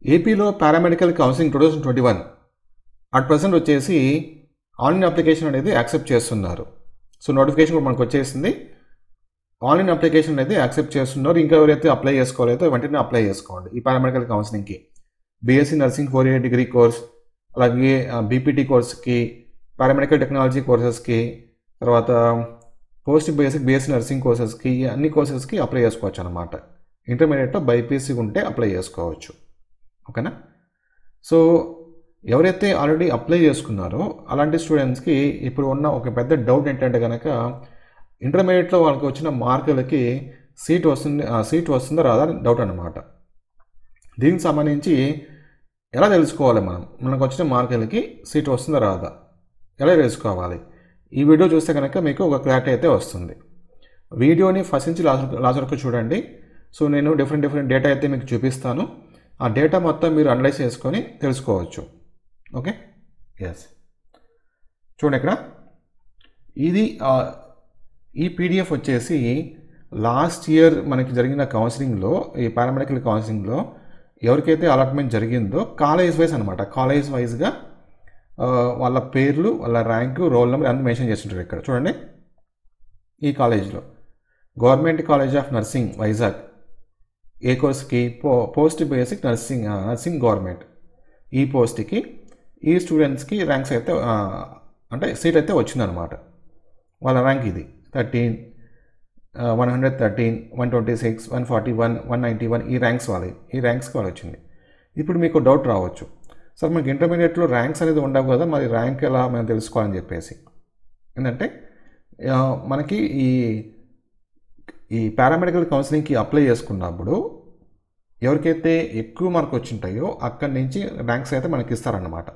ఏపీలో paramedical counselling two thousand twenty one at present వచ్చేసి online application అనేది accept చేస్తున్నారు సో నోటిఫికేషన్ కూడా మనకు వచ్చేసింది ఆన్లైన్ అప్లికేషన్ అనేది యాక్సెప్ట్ చేస్తున్నారు ఇంకా ఎవరైతే అప్లై చేసుకోలేదో వెంటనే అప్లై చేసుకోండి ఈ పారామెడికల్ కౌన్సిలింగ్కి BSc nursing four year degree course అలాగే బీపీటీ కోర్స్కి పారామెడికల్ టెక్నాలజీ కోర్సెస్కి తర్వాత పోస్ట్ బేసిక్ బీఎస్సీ నర్సింగ్ కోర్సెస్కి అన్ని కోర్సెస్కి అప్లై చేసుకోవచ్చు అనమాట ఇంటర్మీడియట్లో బైపీసీ ఉంటే అప్లై చేసుకోవచ్చు ఓకేనా సో ఎవరైతే ఆల్రెడీ అప్లై చేసుకున్నారో అలాంటి స్టూడెంట్స్కి ఇప్పుడు ఉన్న ఒక పెద్ద డౌట్ ఏంటంటే కనుక ఇంటర్మీడియట్లో వాళ్ళకి వచ్చిన మార్కులకి సీట్ వస్తుంది సీట్ వస్తుందో రాదా అని డౌట్ అనమాట దీనికి సంబంధించి ఎలా తెలుసుకోవాలి మనం మనకు వచ్చిన మార్కులకి సీట్ వస్తుందో రాదా ఎలా తెలుసుకోవాలి ఈ వీడియో చూస్తే కనుక మీకు ఒక క్లారిటీ అయితే వస్తుంది వీడియోని ఫస్ట్ నుంచి లాస్ట్ లాస్ట్ వరకు చూడండి సో నేను డిఫరెంట్ డిఫరెంట్ డేటా అయితే మీకు చూపిస్తాను ఆ డేటా మొత్తం మీరు అనలైజ్ చేసుకొని తెలుసుకోవచ్చు ఓకే ఎస్ చూడండి ఇక్కడ ఇది ఆ, ఈ పీడిఎఫ్ వచ్చేసి లాస్ట్ ఇయర్ మనకి జరిగిన కౌన్సిలింగ్లో ఈ పారామెడికల్ కౌన్సిలింగ్లో ఎవరికైతే అలాట్మెంట్ జరిగిందో కాలేజ్ వైజ్ అనమాట కాలేజ్ వైజ్గా వాళ్ళ పేర్లు వాళ్ళ ర్యాంకు రోల్ నెంబర్ అన్ని మెన్షన్ చేస్తుంటారు ఇక్కడ చూడండి ఈ కాలేజ్లో government college of nursing Vizag ఏ కోర్స్కి పో post basic nursing nursing government ఈ పోస్ట్కి ఈ స్టూడెంట్స్కి ర్యాంక్స్ అయితే ఆ, అంటే సీట్ అయితే వచ్చిందనమాట వాళ్ళ ర్యాంక్ ఇది thirteen one hundred thirteen one twenty six one forty one one ninety one ఈ ర్యాంక్స్ వాళ్ళవి ఈ ర్యాంక్స్కి వాళ్ళు వచ్చింది ఇప్పుడు మీకు డౌట్ రావచ్చు సార్ మనకి ఇంటర్మీడియట్లో ర్యాంక్స్ అనేది ఉండవు కదా మరి ర్యాంక్ ఎలా మనం తెలుసుకోవాలని చెప్పేసి ఏంటంటే ఆ, మనకి ఈ ఈ పారామెడికల్ కౌన్సిలింగ్కి అప్లై చేసుకున్నప్పుడు ఎవరికైతే ఎక్కువ మార్క్ వచ్చింటాయో అక్కడి నుంచి ర్యాంక్స్ అయితే మనకి ఇస్తారన్నమాట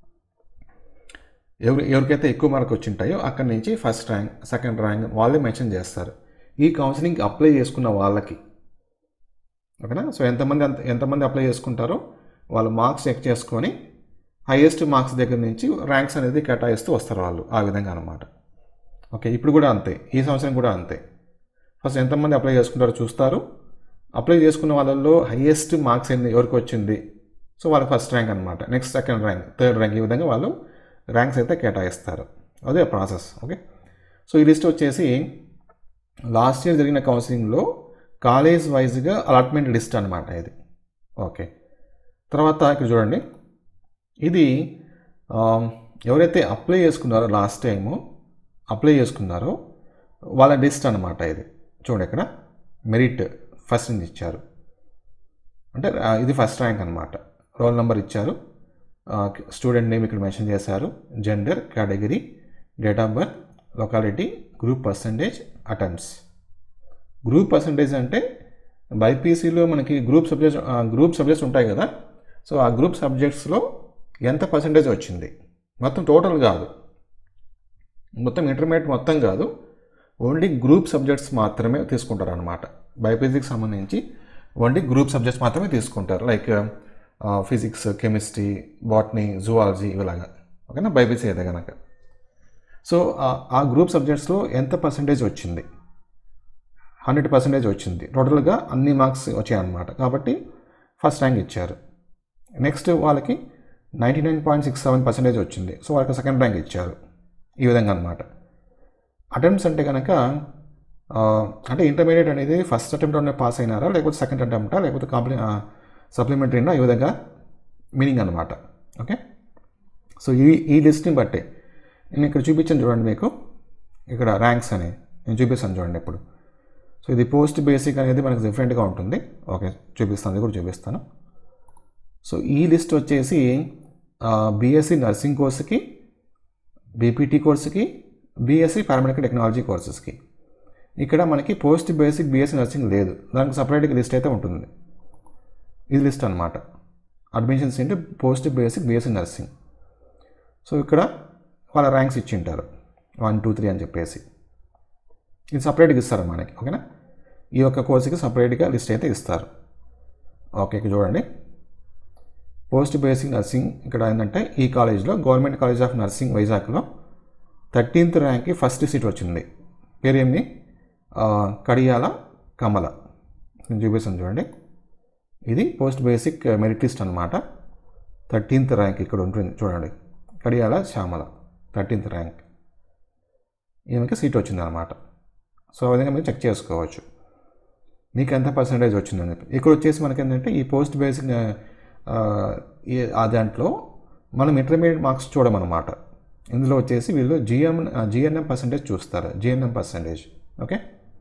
ఎవరు ఎవరికైతే ఎక్కువ మార్క్ వచ్చింటాయో అక్కడి నుంచి ఫస్ట్ ర్యాంక్ సెకండ్ ర్యాంక్ వాళ్ళే మెన్షన్ చేస్తారు ఈ కౌన్సిలింగ్కి అప్లై చేసుకున్న వాళ్ళకి ఓకేనా సో ఎంతమంది అంత ఎంతమంది అప్లై చేసుకుంటారో వాళ్ళ మార్క్స్ చెక్ చేసుకొని హైయెస్ట్ మార్క్స్ దగ్గర నుంచి ర్యాంక్స్ అనేది కేటాయిస్తూ వస్తారు వాళ్ళు ఆ విధంగా అనమాట ఓకే ఇప్పుడు కూడా అంతే ఈ సంవత్సరం కూడా అంతే ఫస్ట్ ఎంతమంది అప్లై చేసుకుంటారో చూస్తారు అప్లై చేసుకున్న వాళ్ళల్లో హైయెస్ట్ మార్క్స్ ఎన్ని ఎవరికి వచ్చింది సో వాళ్ళకి ఫస్ట్ ర్యాంక్ అనమాట next second rank third rank ఈ విధంగా వాళ్ళు ర్యాంక్స్ అయితే కేటాయిస్తారు అదే ప్రాసెస్ ఓకే సో ఈ లిస్ట్ వచ్చేసి లాస్ట్ ఇయర్ జరిగిన కౌన్సిలింగ్లో కాలేజ్ వైజ్గా అలాట్మెంట్ లిస్ట్ అనమాట ఇది ఓకే తర్వాత ఇక్కడ చూడండి ఇది ఆ, ఎవరైతే అప్లై చేసుకున్నారో లాస్ట్ టైము అప్లై చేసుకున్నారో వాళ్ళ లిస్ట్ అనమాట ఇది చూడండి ఇక్కడ మెరిట్ ఫస్ట్ నుంచి ఇచ్చారు అంటే ఆ, ఇది ఫస్ట్ ర్యాంక్ అనమాట రోల్ నెంబర్ ఇచ్చారు స్టూడెంట్ నేమ్ ఇక్కడ మెన్షన్ చేశారు gender category date of birth locality group percentage attempts group percentage అంటే బైపీసీలో మనకి గ్రూప్ సబ్జెక్ట్స్ గ్రూప్ సబ్జెక్ట్స్ ఉంటాయి కదా సో ఆ గ్రూప్ సబ్జెక్ట్స్లో ఎంత పర్సంటేజ్ వచ్చింది మొత్తం టోటల్ కాదు మొత్తం ఇంటర్మీడియట్ మొత్తం కాదు ఓన్లీ గ్రూప్ సబ్జెక్ట్స్ మాత్రమే తీసుకుంటారు అనమాట బైపీసీకి సంబంధించి ఓన్లీ గ్రూప్ సబ్జెక్ట్స్ మాత్రమే తీసుకుంటారు like physics chemistry botany zoology ఇలాగా ఓకేనా బైపీసీ అయితే కనుక సో ఆ- ఆ గ్రూప్ సబ్జెక్ట్స్లో ఎంత పర్సంటేజ్ వచ్చింది హండ్రెడ్ పర్సెంటేజ్ వచ్చింది టోటల్గా అన్ని మార్క్స్ వచ్చాయన్నమాట కాబట్టి ఫస్ట్ ర్యాంక్ ఇచ్చారు నెక్స్ట్ వాళ్ళకి ninety nine point six seven percentage వచ్చింది సో వాళ్ళకి సెకండ్ ర్యాంక్ ఇచ్చారు ఈ విధంగా అనమాట అటెంప్ట్స్ అంటే కనుక ఆ, అంటే ఇంటర్మీడియట్ అనేది ఫస్ట్ అటెంప్ట్లోనే పాస్ అయినారా లేకపోతే సెకండ్ అటెంప్టా లేకపోతే కాంప్లి సప్లిమెంటరీనా ఈ విధంగా మీనింగ్ అనమాట ఓకే సో ఈ ఈ లిస్ట్ని బట్టి నేను ఇక్కడ చూపించాను చూడండి మీకు ఇక్కడ ర్యాంక్స్ అని నేను చూపిస్తాను చూడండి ఇప్పుడు సో ఇది పోస్ట్ బేసిక్ అనేది మనకు డిఫరెంట్గా ఉంటుంది ఓకే చూపిస్తాను అది కూడా చూపిస్తాను సో ఈ లిస్ట్ వచ్చేసి బీఎస్సీ నర్సింగ్ కోర్సుకి బీపీటీ కోర్సుకి బీఎస్సీ పారామెడికల్ టెక్నాలజీ కోర్సెస్కి ఇక్కడ మనకి పోస్ట్ బేసిక్ బీఎస్సీ నర్సింగ్ లేదు దానికి సపరేట్గా లిస్ట్ అయితే ఉంటుంది ఇది లిస్ట్ అనమాట అడ్మిషన్స్ ఏంటి post basic BSc nursing so ఇక్కడ వాళ్ళ ర్యాంక్స్ ఇచ్చి ఉంటారు వన్ టూ త్రీ అని చెప్పేసి ఇది సపరేట్గా ఇస్తారు మనకి ఓకేనా ఈ యొక్క కోర్సుకి సపరేట్గా లిస్ట్ అయితే ఇస్తారు ఓకే ఇక్కడ చూడండి పోస్ట్ బేసిక్ నర్సింగ్ ఇక్కడ ఏంటంటే ఈ కాలేజ్లో గవర్నమెంట్ కాలేజ్ ఆఫ్ నర్సింగ్ వైజాగ్లో థర్టీన్త్ ర్యాంక్కి ఫస్ట్ సీట్ వచ్చింది పేరు ఏమి ఆ, కడియాల కమల నేను చూపిస్తాను చూడండి ఇది పోస్ట్ బేసిక్ మెరిట్ లిస్ట్ అనమాట థర్టీన్త్ ర్యాంక్ ఇక్కడ ఉంటుంది చూడండి కడియాల శ్యామల థర్టీన్త్ ర్యాంక్ ఈమెకి సీట్ వచ్చిందనమాట సో ఆ విధంగా మీరు చెక్ చేసుకోవచ్చు మీకు ఎంత పర్సంటేజ్ వచ్చిందని చెప్పి ఇక్కడ వచ్చేసి మనకి ఏంటంటే ఈ పోస్ట్ బేసిక్ ఆ దాంట్లో మనం ఇంటర్మీడియట్ మార్క్స్ చూడమన్నమాట ఇందులో వచ్చేసి వీళ్ళు జిఎం జిఎన్ఎం పర్సంటేజ్ చూస్తారు జిఎన్ఎం పర్సంటేజ్ ఓకే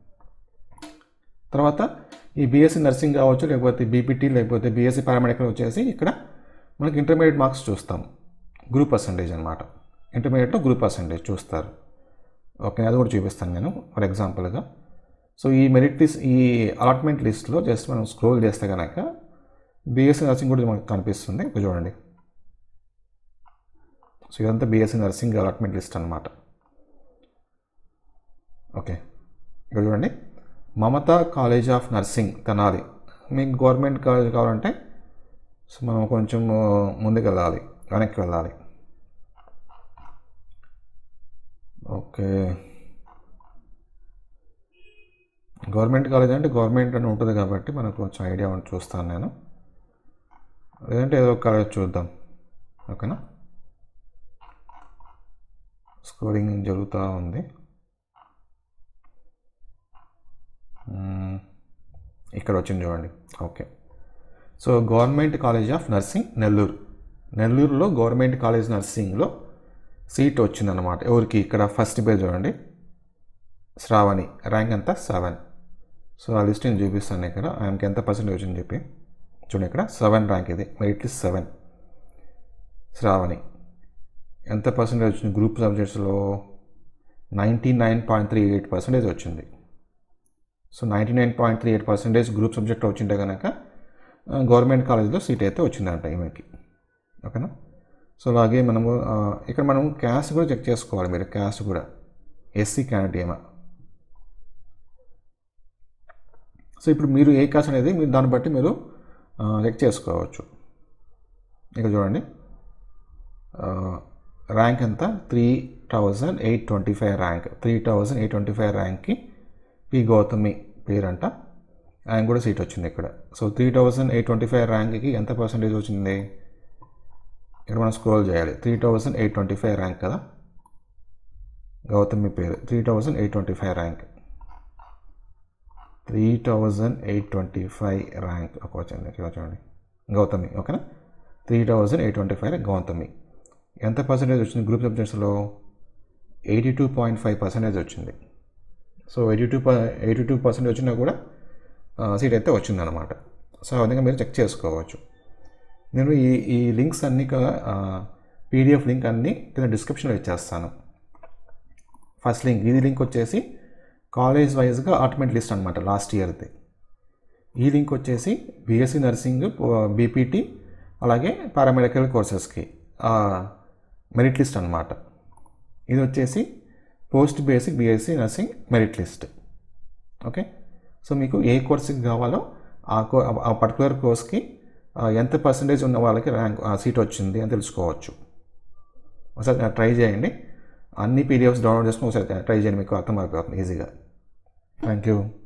తర్వాత ఈ బీఎస్సీ నర్సింగ్ కావచ్చు లేకపోతే బీపీటీ లేకపోతే బీఎస్సీ పారామెడికల్ వచ్చేసి ఇక్కడ మనకి ఇంటర్మీడియట్ మార్క్స్ చూస్తాం గ్రూప్ పర్సంటేజ్ అనమాట ఇంటర్మీడియట్లో గ్రూప్ పర్సంటేజ్ చూస్తారు ఓకే అది కూడా చూపిస్తాను నేను ఫర్ ఎగ్జాంపుల్గా సో ఈ మెరిట్ లిస్ట్ ఈ అలాట్మెంట్ లిస్ట్లో జస్ట్ మనం స్క్రోల్ చేస్తే కనుక బీఎస్సీ నర్సింగ్ కూడా మనకు కనిపిస్తుంది ఇప్పుడు చూడండి సో ఇదంతా బీఎస్సీ నర్సింగ్ అలాట్మెంట్ లిస్ట్ అనమాట ఓకే ఇక్కడ చూడండి Mamata college of nursing Tenali మీకు గవర్నమెంట్ కాలేజ్ కావాలంటే సో మనం కొంచెం ముందుకు వెళ్ళాలి వెనక్కి వెళ్ళాలి ఓకే గవర్నమెంట్ కాలేజ్ అంటే గవర్నమెంట్ అని ఉంటుంది కాబట్టి మనకు కొంచెం ఐడియా ఉండి చూస్తాను నేను లేదంటే ఏదో ఒక కాలేజ్ చూద్దాం ఓకేనా స్కోరింగ్ జరుగుతూ ఉంది మ్మ్. ఇక్కడ వచ్చింది చూడండి okay so government college of nursing Nellore నెల్లూరులో గవర్నమెంట్ కాలేజ్ నర్సింగ్లో సీట్ వచ్చిందన్నమాట ఎవరికి ఇక్కడ ఫస్ట్ పేజ్ చూడండి శ్రావణి ర్యాంక్ ఎంత సెవెన్ సో ఆ లిస్ట్ నేను చూపిస్తాను ఇక్కడ ఆమెకి ఎంత పర్సెంట్ వచ్చిందని చెప్పి చూడండి ఇక్కడ సెవెన్ ర్యాంక్ ఇది మెరిట్ లిస్ట్ సెవెన్ శ్రావణి ఎంత పర్సెంటేజ్ వచ్చింది గ్రూప్ సబ్జెక్ట్స్లో ninety nine point three eight percentage వచ్చింది so ninety nine point three eight percentage group subject వచ్చింటే కనుక గవర్నమెంట్ కాలేజ్లో సీట్ అయితే వచ్చిందంట ఈమెకి ఓకేనా సో అలాగే మనము ఆ, ఇక్కడ మనం క్యాస్ట్ కూడా చెక్ చేసుకోవాలి మీరు క్యాస్ట్ కూడా ఎస్సీ క్యాండిడేట్ ఏమా సో ఇప్పుడు మీరు ఏ క్యాస్ట్ అనేది మీరు దాన్ని బట్టి మీరు ఆ, చెక్ చేసుకోవచ్చు ఇక్కడ చూడండి ర్యాంక్ ఎంత three thousand eight twenty five rank three thousand eight twenty five ర్యాంక్కి పి గౌతమి పేరంట ఆయన కూడా సీట్ వచ్చింది ఇక్కడ so three thousand eight twenty five ర్యాంక్కి ఎంత పర్సంటేజ్ వచ్చింది ఇక్కడ మనం స్క్రోల్ చేయాలి three thousand eight twenty five rank కదా గౌతమి పేరు three thousand eight twenty five rank three thousand eight twenty five rank ఒక వచ్చింది ఇక్కడ చూడండి గౌతమి ఓకేనా three thousand eight twenty five Gautami ఎంత పర్సెంటేజ్ వచ్చింది గ్రూప్ సబ్జెక్ట్స్లో eighty two point five percentage వచ్చింది so eighty two eighty two percent వచ్చినా కూడా సీట్ అయితే వచ్చిందనమాట సో ఆ విధంగా మీరు చెక్ చేసుకోవచ్చు నేను ఈ ఈ లింక్స్ అన్నీ కూడా పీడిఎఫ్ లింక్ అన్నీ కింద డిస్క్రిప్షన్లో ఇచ్చేస్తాను ఫస్ట్ లింక్ ఇది లింక్ వచ్చేసి కాలేజ్ వైజ్గా ఆటోమేట్ లిస్ట్ అనమాట లాస్ట్ ఇయర్ది ఈ లింక్ వచ్చేసి బీఎస్సీ నర్సింగ్ బీపీటీ అలాగే పారామెడికల్ కోర్సెస్కి మెరిట్ లిస్ట్ అనమాట ఇది వచ్చేసి post basic BSc nursing merit list okay so మీకు ఏ కోర్సుకి కావాలో ఆ కో ఆ పర్టికులర్ కోర్స్కి ఆ, ఎంత పర్సంటేజ్ ఉన్న వాళ్ళకి ర్యాంక్ సీట్ వచ్చింది అని తెలుసుకోవచ్చు ఒకసారి ట్రై చేయండి అన్ని పీడిఎఫ్స్ డౌన్లోడ్ చేసుకుని ఒకసారి ట్రై చేయండి మీకు అర్థమైపోతుంది ఈజీగా థ్యాంక్ యూ